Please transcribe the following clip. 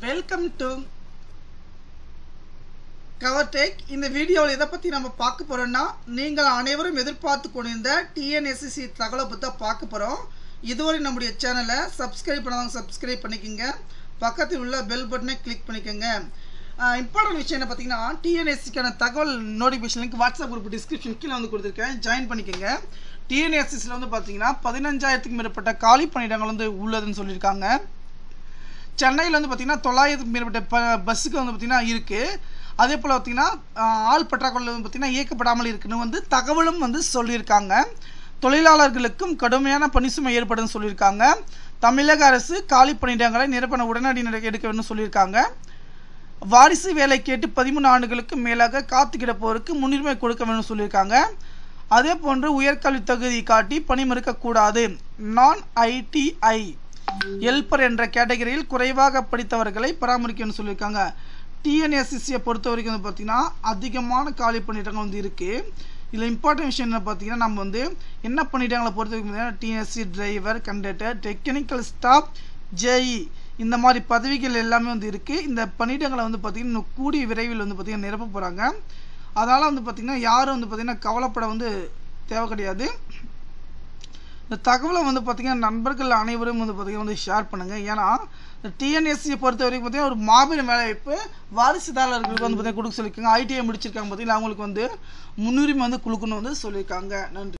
welcome to கவர்டெக் இந்த வீடியோவில் எதை பற்றி நம்ம பார்க்க போகிறோம்னா நீங்கள் அனைவரும் எதிர்பார்த்து கொண்டிருந்த டிஎன்எஸ்சிசி தகவலை பற்றி தான் பார்க்க போகிறோம் இதுவரை நம்முடைய சேனலை சப்ஸ்கிரைப் பண்ணாதவங்க சப்ஸ்கிரைப் பண்ணிக்கோங்க பக்கத்தில் உள்ள பெல் பட்டனை கிளிக் பண்ணிக்கோங்க இம்பார்ட்டன்ட் விஷயம் என்ன பார்த்தீங்கன்னா டிஎன்எஸ்சிக்கான தகவல் notification link WhatsApp group description கீழே வந்து கொடுத்துருக்கேன் ஜாயின் பண்ணிக்கோங்க டிஎன்எஸ்சிஸில் வந்து பார்த்தீங்கன்னா பதினஞ்சாயிரத்துக்கு மேற்பட்ட காலி பணியிடங்கள் வந்து உள்ளதுன்னு சொல்லியிருக்காங்க சென்னையில் வந்து பார்த்திங்கன்னா தொள்ளாயிரத்துக்கு மேற்பட்ட ப பஸ்ஸுக்கு வந்து பார்த்திங்கன்னா இருக்குது அதே போல் பார்த்திங்கன்னா ஆள் பற்றாக்குறை வந்து பார்த்திங்கன்னா இயக்கப்படாமல் இருக்குன்னு வந்து தகவலும் வந்து சொல்லியிருக்காங்க தொழிலாளர்களுக்கும் கடுமையான பணிசுமை ஏற்படும் சொல்லியிருக்காங்க தமிழக அரசு காலி பணியிடங்களை நிரப்பண உடனடி நடக்க எடுக்க வேண்டும் சொல்லியிருக்காங்க வாரிசு வேலை கேட்டு பதிமூணு ஆண்டுகளுக்கு மேலாக காத்து கிடப்போருக்கு முன்னுரிமை கொடுக்க வேண்டும் சொல்லியிருக்காங்க அதே போன்று உயர்கல்வி தகுதி காட்டி பணி மறுக்கக்கூடாது நான் ஐடிஐ ஹெல்பர் என்ற கேட்டகரியில் குறைவாக படித்தவர்களை பராமரிக்கணும்னு சொல்லியிருக்காங்க டிஎன்எஸ்சிசியை பொறுத்த வரைக்கும் வந்து பார்த்திங்கன்னா அதிகமான காலி பணியிடங்கள் வந்து இருக்குது இதில் இம்பார்ட்டன்ட் விஷயம் என்ன பார்த்தீங்கன்னா நம்ம வந்து என்ன பணியிடங்களை பொறுத்த வரைக்கும் பார்த்தீங்கன்னா TNSC driver conductor technical staff JE இந்த மாதிரி பதவிகள் எல்லாமே வந்து இருக்குது இந்த பணியிடங்களை வந்து பார்த்திங்கன்னா இன்னும் கூடிய விரைவில் வந்து பார்த்திங்கன்னா நிரப்ப போகிறாங்க அதனால் வந்து பார்த்திங்கன்னா யாரும் வந்து பார்த்திங்கன்னா கவலைப்பட வந்து தேவை கிடையாது இந்த தகவலை வந்து பார்த்திங்கன்னா நண்பர்கள் அனைவரும் வந்து பார்த்திங்கன்னா வந்து ஷேர் பண்ணுங்கள் ஏன்னா இந்த டிஎன்எஸ்சியை பொறுத்த வரைக்கும் பார்த்திங்கன்னா ஒரு மாபெரும் வேலைவாய்ப்பு வாரிசுதாரர்களுக்கு வந்து பார்த்திங்கன்னா கொடுக்க சொல்லியிருக்காங்க ஐடிஐ முடிச்சிருக்காங்க பார்த்திங்கன்னா அவங்களுக்கு வந்து முன்னுரிமை வந்து கொடுக்கணும் வந்து சொல்லியிருக்காங்க நன்றி